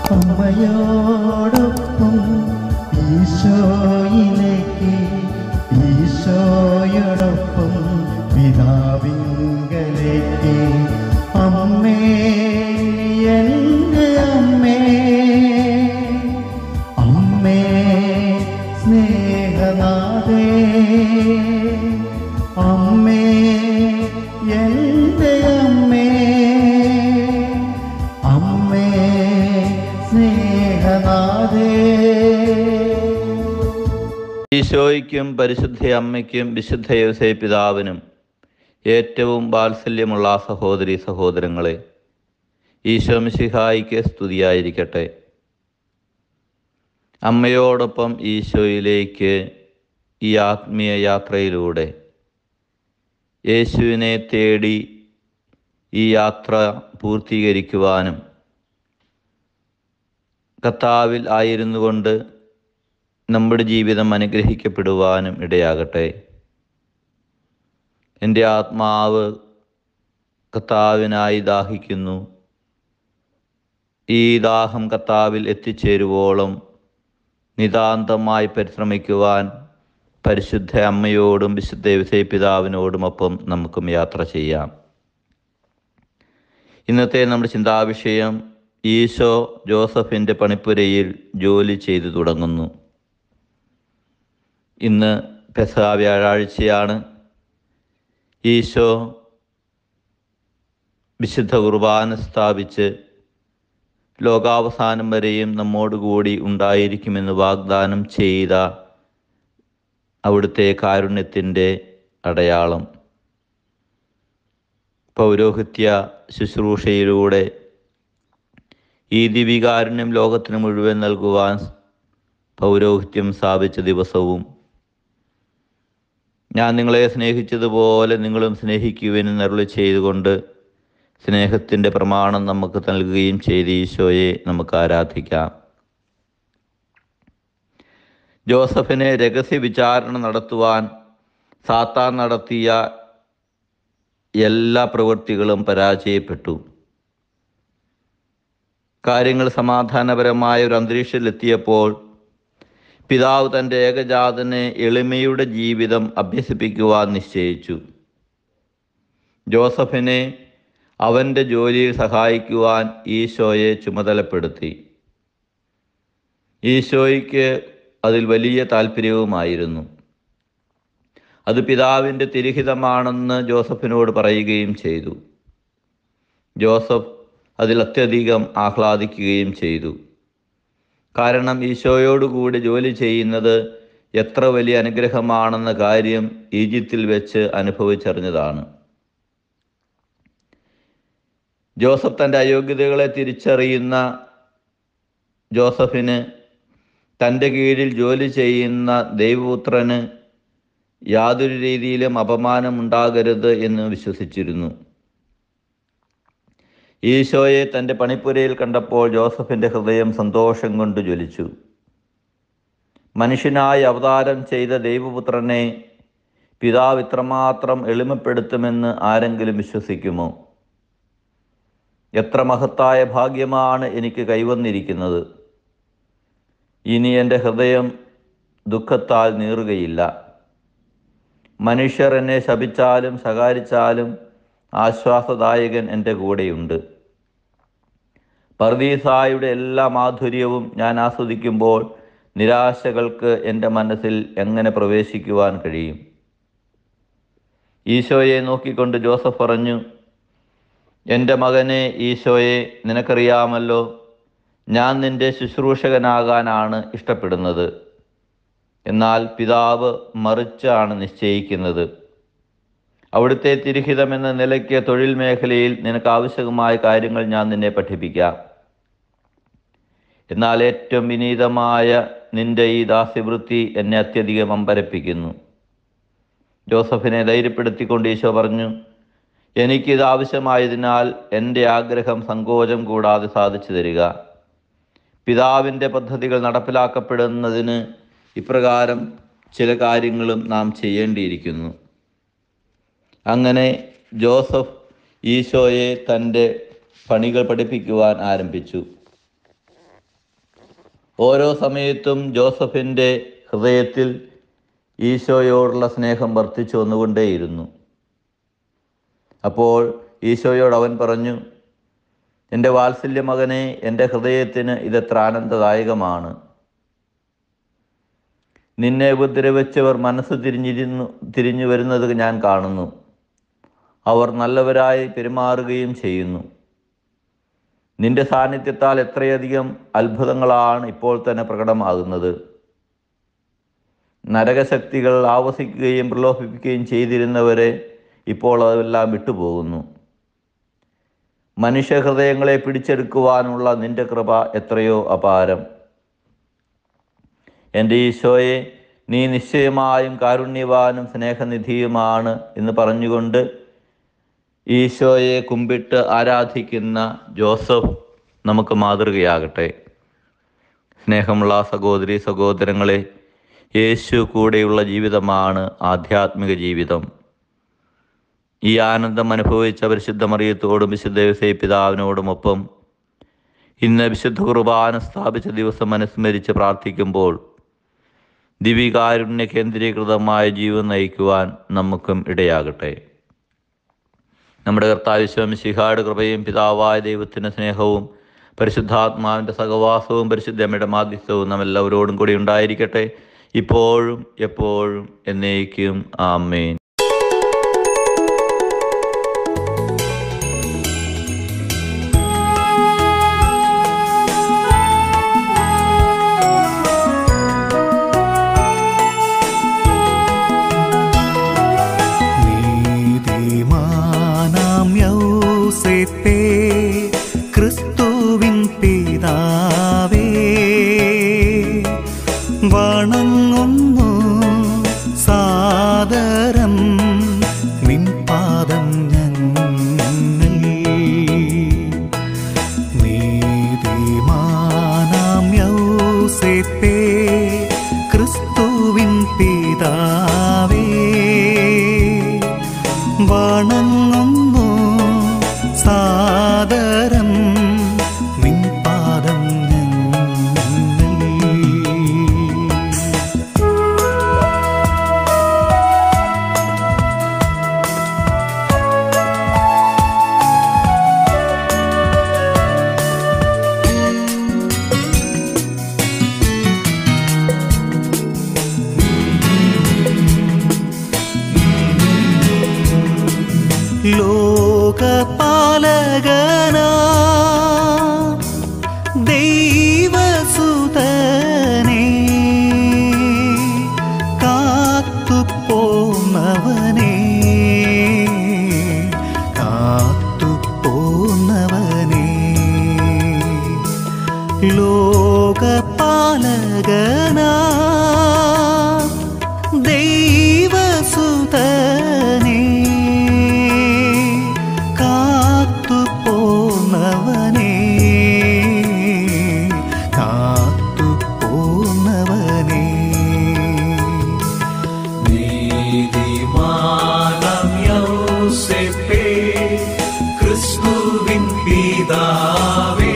അമ്മയോടൊപ്പം ഈശോയിലേക്ക് ഈശോയോടൊപ്പം പിതാവിങ്കലേക്ക് അമ്മേ എൻ്റെ അമ്മേ അമ്മേ സ്നേഹനാഥേ അമ്മേ എൻ്റെ അമ്മേ അമ്മേ സ്നേഹനാഥേ ഈശോയ്ക്കും പരിശുദ്ധ അമ്മയ്ക്കും വിശുദ്ധ യോസേ പിതാവിനും ഏറ്റവും വാത്സല്യമുള്ള സഹോദരി സഹോദരങ്ങളെ ഈശോ മിശിഹായിക്ക് സ്തുതിയായിരിക്കട്ടെ അമ്മയോടൊപ്പം ഈശോയിലേക്ക് ഈ ആത്മീയ യാത്രയിലൂടെ യേശുവിനെ തേടി ഈ യാത്ര പൂർത്തീകരിക്കുവാനും കർത്താവിൽ ആയിരുന്നു കൊണ്ട് നമ്മുടെ ജീവിതം അനുഗ്രഹിക്കപ്പെടുവാനും ഇടയാകട്ടെ എൻ്റെ ആത്മാവ് കർത്താവിനായി ദാഹിക്കുന്നു ഈ ദാഹം കർത്താവിൽ എത്തിച്ചേരുവോളം നിതാന്തമായി പരിശ്രമിക്കുവാൻ പരിശുദ്ധ അമ്മയോടും വിശുദ്ധ വിസയ പിതാവിനോടുമൊപ്പം നമുക്കും യാത്ര ചെയ്യാം ഇന്നത്തെ നമ്മുടെ ചിന്താവിഷയം ഈശോ ജോസഫിൻ്റെ പണിപ്പുരയിൽ ജോലി ചെയ്തു തുടങ്ങുന്നു ഇന്ന് പെസ വ്യാഴാഴ്ചയാണ് ഈശോ വിശുദ്ധ കുർബാന സ്ഥാപിച്ച് ലോകാവസാനം വരെയും നമ്മോടുകൂടി ഉണ്ടായിരിക്കുമെന്ന് വാഗ്ദാനം ചെയ്ത അവിടുത്തെ കാരുണ്യത്തിൻ്റെ അടയാളം പൗരോഹിത്യ ശുശ്രൂഷയിലൂടെ ഈ ദിവികാരുണ്യം ലോകത്തിന് മുഴുവൻ നൽകുവാൻ പൗരോഹിത്യം സ്ഥാപിച്ച ദിവസവും ഞാൻ നിങ്ങളെ സ്നേഹിച്ചതുപോലെ നിങ്ങളും സ്നേഹിക്കുവിനെന്ന് അരുളി ചെയ്തുകൊണ്ട് സ്നേഹത്തിൻ്റെ പ്രമാണം നമുക്ക് നൽകുകയും ചെയ്ത് ഈശോയെ നമുക്ക് ആരാധിക്കാം ജോസഫിനെ രഹസ്യ വിചാരണ നടത്തുവാൻ സാത്താൻ നടത്തിയ എല്ലാ പ്രവൃത്തികളും പരാജയപ്പെട്ടു കാര്യങ്ങൾ സമാധാനപരമായ ഒരു അന്തരീക്ഷത്തിലെത്തിയപ്പോൾ പിതാവ് തൻ്റെ ഏകജാതനെ എളിമയുടെ ജീവിതം അഭ്യസിപ്പിക്കുവാൻ നിശ്ചയിച്ചു ജോസഫിനെ അവൻ്റെ ജോലിയിൽ സഹായിക്കുവാൻ ഈശോയെ ചുമതലപ്പെടുത്തി ഈശോയ്ക്ക് അതിൽ വലിയ താല്പര്യവുമായിരുന്നു അത് പിതാവിൻ്റെ തിരിഹിതമാണെന്ന് ജോസഫിനോട് പറയുകയും ചെയ്തു ജോസഫ് അതിൽ അത്യധികം ആഹ്ലാദിക്കുകയും ചെയ്തു കാരണം ഈശോയോടുകൂടി ജോലി ചെയ്യുന്നത് എത്ര വലിയ അനുഗ്രഹമാണെന്ന കാര്യം ഈജിപ്തിൽ വെച്ച് അനുഭവിച്ചറിഞ്ഞതാണ് ജോസഫ് തൻ്റെ അയോഗ്യതകളെ തിരിച്ചറിയുന്ന ജോസഫിന് തൻ്റെ കീഴിൽ ജോലി ചെയ്യുന്ന ദൈവപുത്രന് യാതൊരു രീതിയിലും അപമാനം ഉണ്ടാകരുത് എന്ന് വിശ്വസിച്ചിരുന്നു ഈശോയെ തൻ്റെ പണിപ്പുരയിൽ കണ്ടപ്പോൾ ജോസഫിൻ്റെ ഹൃദയം സന്തോഷം കൊണ്ട് ജ്വലിച്ചു മനുഷ്യനായി അവതാരം ചെയ്ത ദൈവപുത്രനെ പിതാവ് ഇത്രമാത്രം എളിമപ്പെടുത്തുമെന്ന് ആരെങ്കിലും വിശ്വസിക്കുമോ എത്ര മഹത്തായ ഭാഗ്യമാണ് എനിക്ക് കൈവന്നിരിക്കുന്നത് ഇനി എൻ്റെ ഹൃദയം ദുഃഖത്താൽ നീറുകയില്ല മനുഷ്യർ എന്നെ ശപിച്ചാലും ശകാരിച്ചാലും ആശ്വാസദായകൻ എൻ്റെ കൂടെയുണ്ട് പർദീസായുടെ എല്ലാ മാധുര്യവും ഞാൻ ആസ്വദിക്കുമ്പോൾ നിരാശകൾക്ക് എൻ്റെ മനസ്സിൽ എങ്ങനെ പ്രവേശിക്കുവാൻ കഴിയും ഈശോയെ നോക്കിക്കൊണ്ട് ജോസഫ് പറഞ്ഞു എൻ്റെ മകനെ ഈശോയെ നിനക്കറിയാമല്ലോ ഞാൻ നിൻ്റെ ശുശ്രൂഷകനാകാനാണ് ഇഷ്ടപ്പെടുന്നത് എന്നാൽ പിതാവ് മറിച്ചാണ് നിശ്ചയിക്കുന്നത് അവിടുത്തെ തിരിഹിതം എന്ന നിലയ്ക്ക് തൊഴിൽ മേഖലയിൽ നിനക്ക് ആവശ്യമായ കാര്യങ്ങൾ ഞാൻ നിന്നെ പഠിപ്പിക്കാം എന്നാൽ ഏറ്റവും വിനീതമായ നിന്റെ ഈ ദാസ്യവൃത്തി എന്നെ അത്യധികം അമ്പരപ്പിക്കുന്നു ജോസഫിനെ ധൈര്യപ്പെടുത്തിക്കൊണ്ട് ഈശോ പറഞ്ഞു എനിക്കിത് ആവശ്യമായതിനാൽ എൻ്റെ ആഗ്രഹം സങ്കോചം കൂടാതെ സാധിച്ചു തരിക പിതാവിൻ്റെ പദ്ധതികൾ നടപ്പിലാക്കപ്പെടുന്നതിന് ഇപ്രകാരം ചില കാര്യങ്ങളും നാം ചെയ്യേണ്ടിയിരിക്കുന്നു അങ്ങനെ ജോസഫ് ഈശോയെ തൻ്റെ പണികൾ പഠിപ്പിക്കുവാൻ ആരംഭിച്ചു ഓരോ സമയത്തും ജോസഫിൻ്റെ ഹൃദയത്തിൽ ഈശോയോടുള്ള സ്നേഹം വർദ്ധിച്ചു വന്നുകൊണ്ടേയിരുന്നു അപ്പോൾ ഈശോയോട് അവൻ പറഞ്ഞു എൻ്റെ വാത്സല്യ മകനെ എൻ്റെ ഹൃദയത്തിന് ഇതെത്ര ആനന്ദദായകമാണ് നിന്നെ ഉപദ്രവിച്ചവർ മനസ്സ് തിരിഞ്ഞിരുന്നു തിരിഞ്ഞു വരുന്നത് ഞാൻ കാണുന്നു അവർ നല്ലവരായി പെരുമാറുകയും ചെയ്യുന്നു നിന്റെ സാന്നിധ്യത്താൽ എത്രയധികം അത്ഭുതങ്ങളാണ് ഇപ്പോൾ തന്നെ പ്രകടമാകുന്നത് നരകശക്തികൾ ആവസിക്കുകയും പ്രലോഭിപ്പിക്കുകയും ചെയ്തിരുന്നവരെ ഇപ്പോൾ അതെല്ലാം വിട്ടുപോകുന്നു മനുഷ്യഹൃദയങ്ങളെ പിടിച്ചെടുക്കുവാനുള്ള നിന്റെ കൃപ എത്രയോ അപാരം എൻ്റെ ഈശോയെ നീ നിശ്ചയമായും കാരുണ്യവാനും സ്നേഹനിധിയുമാണ് എന്ന് പറഞ്ഞുകൊണ്ട് ഈശോയെ കുമ്പിട്ട് ആരാധിക്കുന്ന ജോസഫ് നമുക്ക് മാതൃകയാകട്ടെ സ്നേഹമുള്ള സഹോദരി സഹോദരങ്ങളെ യേശു കൂടെയുള്ള ജീവിതമാണ് ആധ്യാത്മിക ജീവിതം ഈ ആനന്ദം അനുഭവിച്ച പരിശുദ്ധ മറിയത്തോടും വിശുദ്ധ യോസേ പിതാവിനോടുമൊപ്പം ഇന്ന് വിശുദ്ധ കുർബാന സ്ഥാപിച്ച ദിവസം അനുസ്മരിച്ച് പ്രാർത്ഥിക്കുമ്പോൾ ദിവികാരുണ്യ കേന്ദ്രീകൃതമായ ജീവൻ നയിക്കുവാൻ നമുക്കും ഇടയാകട്ടെ നമ്മുടെ കർത്താവിശ്വം ശിഹാട് കൃപയും പിതാവായ ദൈവത്തിൻ്റെ സ്നേഹവും പരിശുദ്ധാത്മാവിൻ്റെ സഹവാസവും പരിശുദ്ധമ്മയുടെ മാധ്യസ്ഥവും നാം എല്ലാവരോടും കൂടി ഉണ്ടായിരിക്കട്ടെ ഇപ്പോഴും എപ്പോഴും എന്നേക്കും ആമേൻ നീതിമാനാം യൗസേപ്പേ ക്രിസ്തുവിൻ പിതാവേ വണങ്ങുന്നു സാദരം നിൻ പാദം ഞങ്ങൾ നീതിമാനാം യൗസേപ്പേ ക്രിസ്തുവിൻ പിതാവേ വണങ്ങുന്നു സാദരം നിൻ പാദം ഞങ്ങൾ ലോകപാലകനാ ദൈവസുതനേ കാത്തുപോന്നവനേ കാത്തുപോന്നവനേ ലോകപാലകനാ ദൈവസുതനേ കാത്തുപോന്നവനേ കാത്തുപോന്നവനേ നീതിമാനം യൗസേപ്പേ ക്രിസ്തുവിൻ പിതാവേ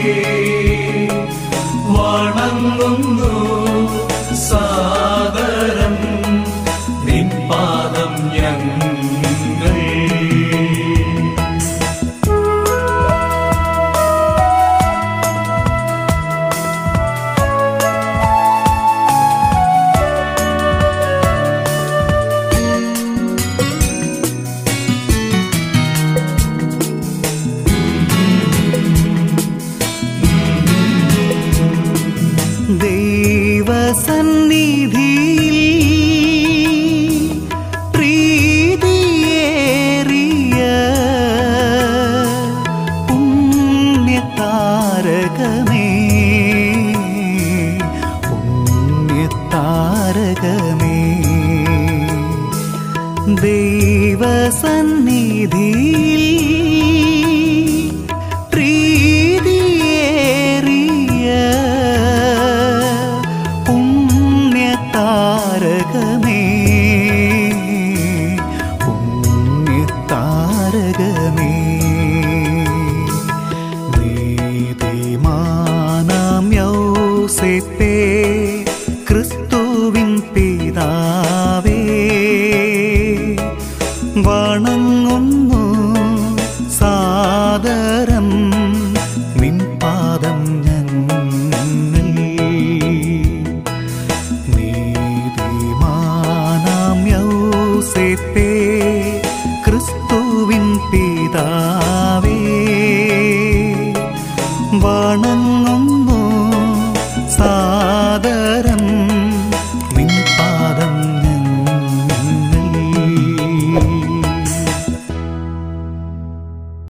വണങ്ങുന്നു സാദരം നിൻ പാദം ഞങ്ങൾ ദൈവസന്നിധിയിൽ പ്രീതിയേറിയ പുണ്യതാരകമേ പുണ്യതാരകമേ ദൈവസന്നിധിയിൽ പ്രീതിയേറിയ പുണ്യതാരകമേ യൗസേപ്പേ ക്രിസ്തുവിൻ പിതാവേ വണങ്ങുന്നു സാദരം നിൻ പാദം ഞങ്ങൾ നീതിമാനാം യൗസേപ്പേ